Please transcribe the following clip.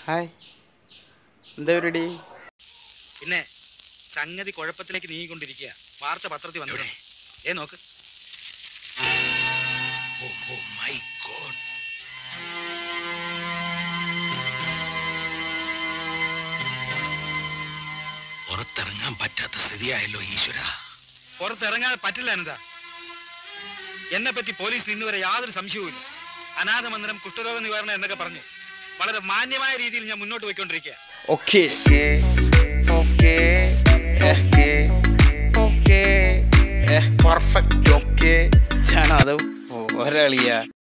hi എന്താ പരിപാടി പിന്നെ സംഗതി കുഴപ്പത്തിലേക്ക് നീങ്ങിക്കൊണ്ടിരിക്കുക വാർത്ത പത്രത്തിൽ വന്നു ഏ നോക്ക് ഓ മൈ ഗോഡ് പുറത്തിറങ്ങാൻ പറ്റാത്ത സ്ഥിതിയായല്ലോ ഈശ്വര പുറത്തിറങ്ങാതെ പറ്റില്ല എന്താ എന്നെ പറ്റി പോലീസിന് ഇന്ന് വരെ യാതൊരു സംശയവുമില്ല അനാഥ മന്ദിരം കുഷ്ഠരോഗ നിവാരണം എന്നൊക്കെ പറഞ്ഞു വളരെ മാന്യമായ രീതിയിൽ ഞാൻ മുന്നോട്ട് പോയിക്കൊണ്ടിരിക്കുക okay okay okay okay perfect okay ഞാൻ അത് ഒരളിയാ